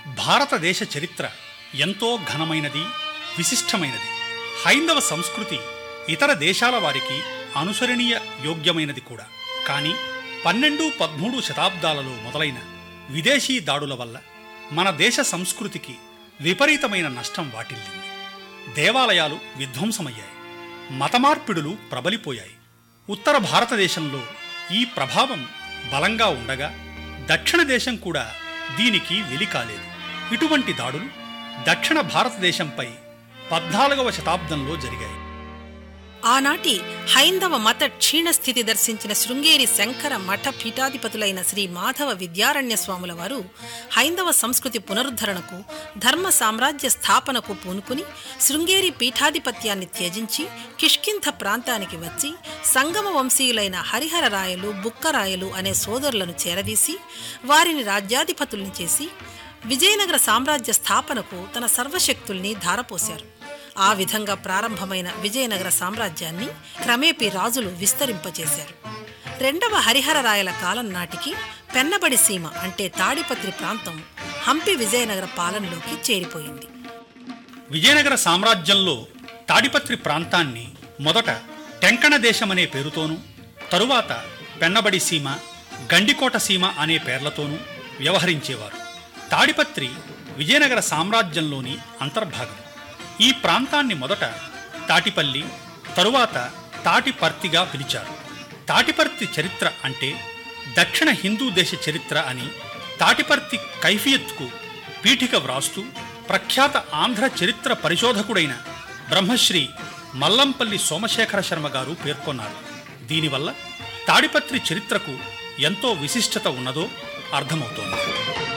భారతదేశ చరిత్ర ఎంతో ఘనమైనది విశిష్టమైనది హైందవ సంస్కృతి ఇతర దేశాల వారికి అనుసరణీయ యోగ్యమైనది కూడా కానీ పన్నెండు పదమూడు శతాబ్దాలలో మొదలైన విదేశీ దాడుల వల్ల మన దేశ సంస్కృతికి విపరీతమైన నష్టం వాటిల్లింది దేవాలయాలు విధ్వంసమయ్యాయి మతమార్పిడులు ప్రబలిపోయాయి ఉత్తర భారతదేశంలో ఈ ప్రభావం బలంగా ఉండగా దక్షిణ దేశం కూడా దీనికి వెలికాలేదు ఇటువంటి దాడులు దక్షిణ భారతదేశంపై పద్నాలుగవ శతాబ్దంలో జరిగాయి ఆనాటి హైందవ మత క్షీణస్థితి దర్శించిన శృంగేరి శంకర మఠ పీఠాధిపతులైన శ్రీ మాధవ విద్యారణ్య స్వాముల వారు హైందవ సంస్కృతి పునరుద్ధరణకు ధర్మ సామ్రాజ్య స్థాపనకు పూనుకుని శృంగేరి పీఠాధిపత్యాన్ని త్యజించి కిష్కింధ ప్రాంతానికి వచ్చి సంగమ వంశీయులైన హరిహర రాయలు బుక్కరాయలు అనే సోదరులను చేరదీసి వారిని రాజ్యాధిపతుల్ని చేసి విజయనగర సామ్రాజ్య స్థాపనకు తన సర్వశక్తుల్ని ధారపోశారు ఆ విధంగా ప్రారంభమైన విజయనగర సామ్రాజ్యాన్ని క్రమేపీ రాజులు విస్తరింపచేశారు రెండవ హరిహర రాయల కాలం నాటికి పెన్నబడి సీమ అంటే తాడిపత్రి ప్రాంతం హంపి విజయనగర పాలనలోకి చేరిపోయింది విజయనగర సామ్రాజ్యంలో తాడిపత్రి ప్రాంతాన్ని మొదట టెంకణ దేశమనే పేరుతోనూ తరువాత పెన్నబడి సీమ గండికోట సీమ అనే పేర్లతోనూ వ్యవహరించేవారు తాడిపత్రి విజయనగర సామ్రాజ్యంలోని అంతర్భాగం ఈ ప్రాంతాన్ని మొదట తాటిపల్లి తరువాత తాటిపర్తిగా పిలిచారు తాటిపర్తి చరిత్ర అంటే దక్షిణ హిందూ దేశ చరిత్ర అని తాటిపర్తి కైఫియత్కు పీఠిక వ్రాస్తూ ప్రఖ్యాత ఆంధ్ర చరిత్ర పరిశోధకుడైన బ్రహ్మశ్రీ మల్లంపల్లి సోమశేఖర శర్మ గారు పేర్కొన్నారు దీనివల్ల తాడిపత్రి చరిత్రకు ఎంతో విశిష్టత ఉన్నదో అర్థమవుతోంది